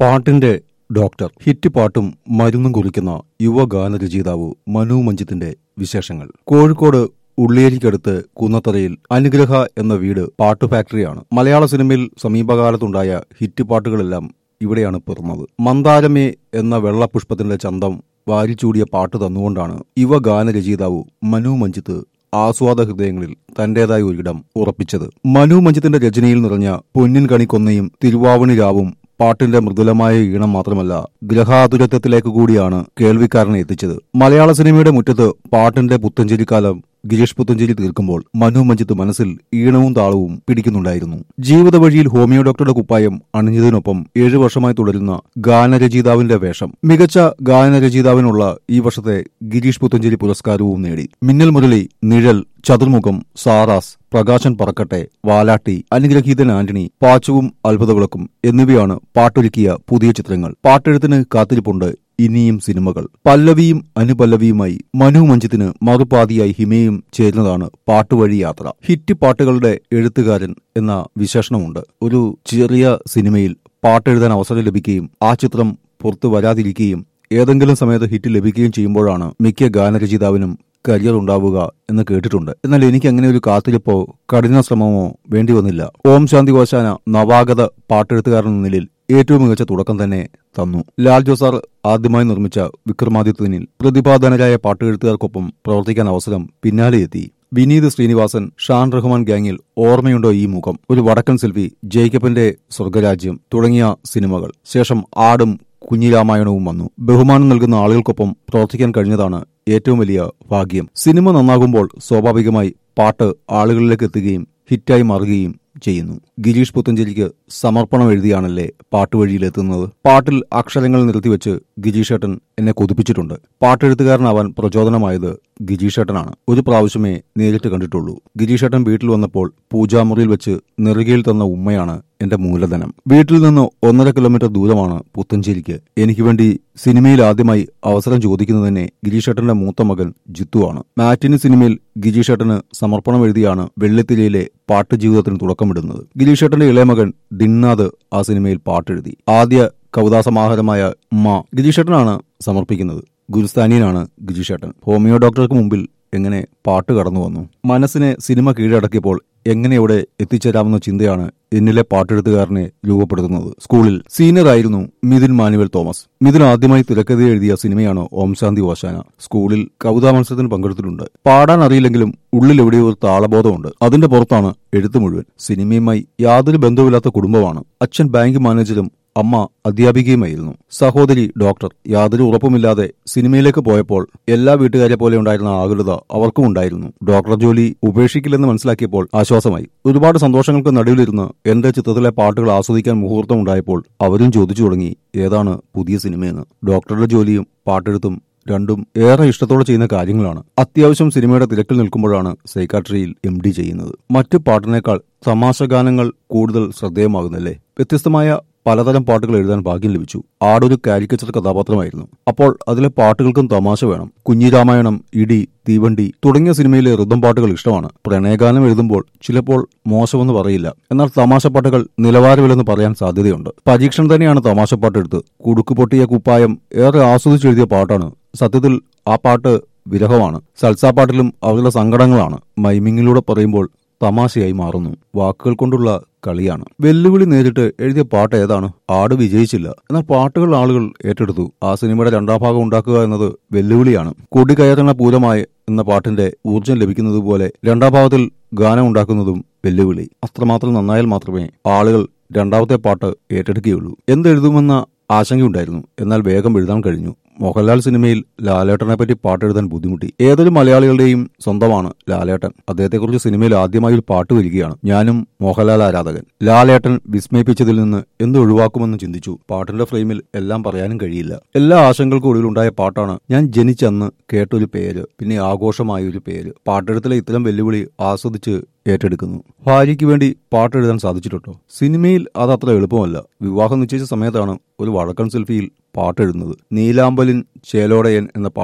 പാട്ടിന്റെ doctor hit പാട്ടും മരുന്നും കുറിക്കുന്ന യുവഗാന രചയിതാവ് മനു മഞ്ജിത്തിന്റെ വിശേഷങ്ങൾ കോഴിക്കോട് ഉള്ളിയേരിക്കടുത്ത് കുന്നത്തറയിൽ അനുഗ്രഹ എന്ന വീട് പാട്ട് ഫാക്ടറിയാണ് മലയാള സിനിമയിൽ സമീപകാലത്തുണ്ടായ ഹിറ്റ് പാട്ടുകളെല്ലാം ഇവിടെയാണ് പിറന്നത് മന്ദാരമേ എന്ന വെള്ളപുഷ്പത്തിന്റെ ചന്തം വാരിച്ചൂടിയ പാട്ട് തന്നുകൊണ്ടാണ് യുവഗാന രചയിതാവ് മനു മഞ്ജിത്ത് ആസ്വാദ ഹൃദയങ്ങളിൽ തന്റേതായ ഒരിടം ഉറപ്പിച്ചത് മനു മഞ്ജിത്തിന്റെ രചനയിൽ നിറഞ്ഞ പൊന്നിൻ കണിക്കൊന്നയും തിരുവാവണി രാവും പാട്ടിന്റെ മൃദുലമായ ഈണം മാത്രമല്ല ഗ്രഹാതുരത്വത്തിലേക്ക് കൂടിയാണ് കേൾവിക്കാരനെ എത്തിച്ചത് മലയാള സിനിമയുടെ മുറ്റത്ത് പാട്ടിന്റെ പുത്തഞ്ചേരിക്കാലം ഗിരീഷ് പുത്തഞ്ചേരി തീർക്കുമ്പോൾ മനു മഞ്ജിത്ത് മനസ്സിൽ ഈണവും താളവും പിടിക്കുന്നുണ്ടായിരുന്നു ജീവിത വഴിയിൽ ഹോമിയോ ഡോക്ടറുടെ കുപ്പായം അണിഞ്ഞതിനൊപ്പം ഏഴു വർഷമായി തുടരുന്ന ഗാനരചയിതാവിന്റെ വേഷം മികച്ച ഗാനരചയിതാവിനുള്ള ഈ വർഷത്തെ ഗിരീഷ് പുത്തഞ്ചേരി പുരസ്കാരവും നേടി മിന്നൽ മുരളി നിഴൽ ചതുർമുഖം സാറാസ് പ്രകാശൻ പറക്കട്ടെ വാലാട്ടി അനുഗ്രഹീതൻ ആന്റണി പാച്ചുവും അത്ഭുതവിളക്കും എന്നിവയാണ് പാട്ടൊരുക്കിയ പുതിയ ചിത്രങ്ങൾ പാട്ടെഴുത്തിന് കാത്തിരിപ്പുണ്ട് ഇനിയും സിനിമകൾ പല്ലവിയും അനുപല്ലവിയുമായി മനു മഞ്ജിത്തിന് മറുപാതിയായി ഹിമയും ചേരുന്നതാണ് പാട്ടുവഴി യാത്ര ഹിറ്റ് പാട്ടുകളുടെ എഴുത്തുകാരൻ എന്ന വിശേഷണമുണ്ട് ഒരു ചെറിയ സിനിമയിൽ പാട്ടെഴുതാൻ അവസരം ലഭിക്കുകയും ആ ചിത്രം പുറത്തു വരാതിരിക്കുകയും ഏതെങ്കിലും സമയത്ത് ഹിറ്റ് ലഭിക്കുകയും ചെയ്യുമ്പോഴാണ് മിക്ക ഗാനരചയിതാവിനും കരിയർ ഉണ്ടാവുക എന്ന് കേട്ടിട്ടുണ്ട് എന്നാൽ എനിക്ക് അങ്ങനെ ഒരു കാത്തിരിപ്പോ കഠിന ശ്രമമോ വേണ്ടി വന്നില്ല ഓം ശാന്തി ഓശാന നവാഗത പാട്ടെഴുത്തുകാരൻ എന്ന നിലയിൽ ഏറ്റവും മികച്ച തുടക്കം തന്നെ തന്നു ലാൽ ജോസാർ ആദ്യമായി നിർമ്മിച്ച വിക്രമാദിത്യനിൽ പ്രതിഭാധനരായ പാട്ടെഴുത്തുകാർക്കൊപ്പം പ്രവർത്തിക്കാൻ അവസരം പിന്നാലെ എത്തി വിനീത് ശ്രീനിവാസൻ ഷാൻ റഹ്മാൻ ഗാങ്ങിൽ ഓർമ്മയുണ്ടോ ഈ മുഖം ഒരു വടക്കൻ സെൽഫി ജേക്കബിന്റെ സ്വർഗരാജ്യം തുടങ്ങിയ സിനിമകൾ ശേഷം ആടും കുഞ്ഞിരാമായണവും വന്നു ബഹുമാനം നൽകുന്ന ആളുകൾക്കൊപ്പം പ്രവർത്തിക്കാൻ കഴിഞ്ഞതാണ് ഏറ്റവും വലിയ ഭാഗ്യം സിനിമ നന്നാകുമ്പോൾ സ്വാഭാവികമായി പാട്ട് ആളുകളിലേക്ക് എത്തുകയും ഹിറ്റായി മാറുകയും ചെയ്യുന്നു ഗിരീഷ് പുത്തഞ്ചേരിക്ക് സമർപ്പണം എഴുതിയാണല്ലേ പാട്ടുവഴിയിലെത്തുന്നത് പാട്ടിൽ അക്ഷരങ്ങൾ നിർത്തിവെച്ച് ഗിരീഷേട്ടൻ എന്നെ കൊതിപ്പിച്ചിട്ടുണ്ട് പാട്ടെഴുത്തുകാരനാവാൻ പ്രചോദനമായത് ഗിരീഷേട്ടനാണ് ഒരു പ്രാവശ്യമേ നേരിട്ട് കണ്ടിട്ടുള്ളൂ ഗിരീഷേട്ടൻ വീട്ടിൽ വന്നപ്പോൾ പൂജാമുറിയിൽ വെച്ച് നെറുകയിൽ തന്ന ഉമ്മയാണ് എന്റെ മൂലധനം വീട്ടിൽ നിന്ന് ഒന്നര കിലോമീറ്റർ ദൂരമാണ് പുത്തഞ്ചേരിക്ക് എനിക്ക് വേണ്ടി സിനിമയിൽ ആദ്യമായി അവസരം ചോദിക്കുന്നത് തന്നെ ഗിരീഷേട്ടന്റെ മൂത്ത മകൻ ജിത്തുവാണ് മാറ്റിനി സിനിമയിൽ ഗിരീഷേട്ടന് സമർപ്പണം എഴുതിയാണ് വെള്ളിത്തിരയിലെ പാട്ട് ജീവിതത്തിന് തുടക്കമിടുന്നത് ഗിരീഷേട്ടന്റെ ഇളയ മകൻ ദിന്നാഥ് ആ സിനിമയിൽ പാട്ടെഴുതി ആദ്യ കവിതാസമാഹാരമായ ഉമ്മ ഗിരീഷേട്ടനാണ് സമർപ്പിക്കുന്നത് ഗുരുസ്ഥാനീയനാണ് ഗിരീഷേട്ടൻ ഹോമിയോ ഡോക്ടർക്ക് മുമ്പിൽ എങ്ങനെ പാട്ട് കടന്നു വന്നു മനസ്സിനെ സിനിമ കീഴടക്കിയപ്പോൾ എങ്ങനെ ഇവിടെ എത്തിച്ചേരാമെന്ന ചിന്തയാണ് എന്നിലെ പാട്ടെഴുത്തുകാരനെ രൂപപ്പെടുത്തുന്നത് സ്കൂളിൽ സീനിയർ ആയിരുന്നു മിഥുൻ മാനുവൽ തോമസ് മിഥുൻ ആദ്യമായി തിരക്കഥ എഴുതിയ സിനിമയാണ് ഓം ശാന്തി ഓശാന സ്കൂളിൽ കവിതാ മത്സരത്തിന് പങ്കെടുത്തിട്ടുണ്ട് പാടാൻ അറിയില്ലെങ്കിലും ഉള്ളിൽ എവിടെയോ ഒരു താളബോധമുണ്ട് അതിന്റെ പുറത്താണ് എഴുത്ത് മുഴുവൻ സിനിമയുമായി യാതൊരു ബന്ധവുമില്ലാത്ത കുടുംബമാണ് അച്ഛൻ ബാങ്ക് മാനേജരും അമ്മ അധ്യാപികയുമായിരുന്നു സഹോദരി ഡോക്ടർ യാതൊരു ഉറപ്പുമില്ലാതെ സിനിമയിലേക്ക് പോയപ്പോൾ എല്ലാ വീട്ടുകാരെ പോലെ ഉണ്ടായിരുന്ന ആകുലത അവർക്കും ഉണ്ടായിരുന്നു ഡോക്ടർ ജോലി ഉപേക്ഷിക്കില്ലെന്ന് മനസ്സിലാക്കിയപ്പോൾ ആശ്വാസമായി ഒരുപാട് സന്തോഷങ്ങൾക്ക് നടുവിലിരുന്ന് എന്റെ ചിത്രത്തിലെ പാട്ടുകൾ ആസ്വദിക്കാൻ മുഹൂർത്തം ഉണ്ടായപ്പോൾ അവരും ചോദിച്ചു തുടങ്ങി ഏതാണ് പുതിയ സിനിമയെന്ന് ഡോക്ടറുടെ ജോലിയും പാട്ടെഴുത്തും രണ്ടും ഏറെ ഇഷ്ടത്തോടെ ചെയ്യുന്ന കാര്യങ്ങളാണ് അത്യാവശ്യം സിനിമയുടെ തിരക്കിൽ നിൽക്കുമ്പോഴാണ് സൈക്കാട്രിയിൽ എം ഡി ചെയ്യുന്നത് മറ്റു പാട്ടിനേക്കാൾ തമാശ ഗാനങ്ങൾ കൂടുതൽ ശ്രദ്ധേയമാകുന്നല്ലേ വ്യത്യസ്തമായ പലതരം പാട്ടുകൾ എഴുതാൻ ഭാഗ്യം ലഭിച്ചു ആടൊരു കാരിക്കച്ചർ കഥാപാത്രമായിരുന്നു അപ്പോൾ അതിലെ പാട്ടുകൾക്കും തമാശ വേണം കുഞ്ഞിരാമായണം ഇടി തീവണ്ടി തുടങ്ങിയ സിനിമയിലെ ഋതം പാട്ടുകൾ ഇഷ്ടമാണ് പ്രണയഗാനം എഴുതുമ്പോൾ ചിലപ്പോൾ മോശമെന്ന് പറയില്ല എന്നാൽ തമാശപ്പാട്ടുകൾ നിലവാരമില്ലെന്ന് പറയാൻ സാധ്യതയുണ്ട് പരീക്ഷണം തന്നെയാണ് തമാശപ്പാട്ടെടുത്ത് കുടുക്ക് പൊട്ടിയ കുപ്പായം ഏറെ ആസ്വദിച്ചെഴുതിയ പാട്ടാണ് സത്യത്തിൽ ആ പാട്ട് വിരഹമാണ് സൽസാപ്പാട്ടിലും അവരുടെ സങ്കടങ്ങളാണ് മൈമിങ്ങിലൂടെ പറയുമ്പോൾ തമാശയായി മാറുന്നു വാക്കുകൾ കൊണ്ടുള്ള കളിയാണ് വെല്ലുവിളി നേരിട്ട് എഴുതിയ പാട്ട് ഏതാണ് ആട് വിജയിച്ചില്ല എന്നാൽ പാട്ടുകൾ ആളുകൾ ഏറ്റെടുത്തു ആ സിനിമയുടെ രണ്ടാം ഭാഗം ഉണ്ടാക്കുക എന്നത് വെല്ലുവിളിയാണ് കൊടികയറണ പൂരമായി എന്ന പാട്ടിന്റെ ഊർജം ലഭിക്കുന്നത് പോലെ രണ്ടാം ഭാഗത്തിൽ ഗാനം ഉണ്ടാക്കുന്നതും വെല്ലുവിളി അത്രമാത്രം നന്നായാൽ മാത്രമേ ആളുകൾ രണ്ടാമത്തെ പാട്ട് ഏറ്റെടുക്കുകയുള്ളൂ എന്തെഴുതുമെന്ന ആശങ്കയുണ്ടായിരുന്നു എന്നാൽ വേഗം എഴുതാൻ കഴിഞ്ഞു മോഹൻലാൽ സിനിമയിൽ ലാലേട്ടനെ പറ്റി പാട്ടെഴുതാൻ ബുദ്ധിമുട്ടി ഏതൊരു മലയാളികളുടെയും സ്വന്തമാണ് ലാലേട്ടൻ അദ്ദേഹത്തെക്കുറിച്ച് സിനിമയിൽ ആദ്യമായി ഒരു പാട്ട് വരികയാണ് ഞാനും മോഹൻലാൽ ആരാധകൻ ലാലേട്ടൻ വിസ്മയിപ്പിച്ചതിൽ നിന്ന് എന്ത് ഒഴിവാക്കുമെന്ന് ചിന്തിച്ചു പാട്ടിന്റെ ഫ്രെയിമിൽ എല്ലാം പറയാനും കഴിയില്ല എല്ലാ ആശങ്കകൾക്കും ഒടുവിലുണ്ടായ പാട്ടാണ് ഞാൻ ജനിച്ചന്ന് കേട്ടൊരു പേര് പിന്നെ ആഘോഷമായ ഒരു പേര് പാട്ടെഴുത്തിലെ ഇത്തരം വെല്ലുവിളി ആസ്വദിച്ച് ഏറ്റെടുക്കുന്നു ഭാര്യയ്ക്ക് വേണ്ടി പാട്ടെഴുതാൻ സാധിച്ചിട്ടുണ്ടോ സിനിമയിൽ അത് അത്ര എളുപ്പമല്ല വിവാഹം നിശ്ചയിച്ച സമയത്താണ് ഒരു വഴക്കൻ സെൽഫിയിൽ പാട്ടെഴുതുന്നത് നീലാമ്പലിൻ ചേലോടയൻ എന്ന പാട്ട്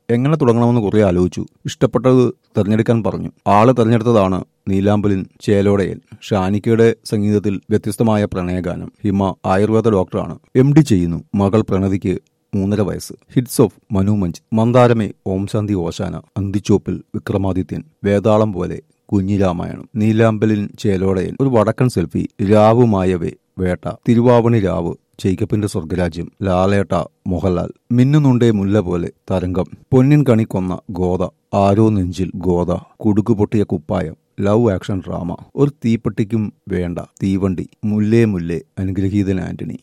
എങ്ങനെ തുടങ്ങണമെന്ന് കുറെ ആലോചിച്ചു ഇഷ്ടപ്പെട്ടത് തിരഞ്ഞെടുക്കാൻ പറഞ്ഞു ആള് തിരഞ്ഞെടുത്തതാണ് നീലാമ്പലിൻ ചേലോടയൻ ഷാനിക്കയുടെ സംഗീതത്തിൽ വ്യത്യസ്തമായ പ്രണയഗാനം ഹിമ ആയുർവേദ ഡോക്ടറാണ് എം ഡി ചെയ്യുന്നു മകൾ പ്രണതിക്ക് മൂന്നര വയസ്സ് ഹിറ്റ്സ് ഓഫ് മനു മഞ്ച് മന്ദാരമേ ഓം ശാന്തി ഓശാന അന്തിച്ചോപ്പിൽ വിക്രമാദിത്യൻ വേതാളം പോലെ കുഞ്ഞിരാമായണം നീലാമ്പലിൻ ചേലോടയൻ ഒരു വടക്കൻ സെൽഫി രാവുമായവേ വേട്ട തിരുവാവണി രാവ് ജേക്കബിന്റെ സ്വർഗരാജ്യം ലാലേട്ട മോഹൻലാൽ മിന്നുന്നുണ്ടേ മുല്ല പോലെ തരംഗം പൊന്നിൻ കണി കൊന്ന ഗോദ ആരോ നെഞ്ചിൽ ഗോദ കുടുക്കുപൊട്ടിയ കുപ്പായം ലവ് ആക്ഷൻ ഡ്രാമ ഒരു തീപ്പെട്ടിക്കും വേണ്ട തീവണ്ടി മുല്ലേ മുല്ലേ അനുഗ്രഹീതൻ ആന്റണി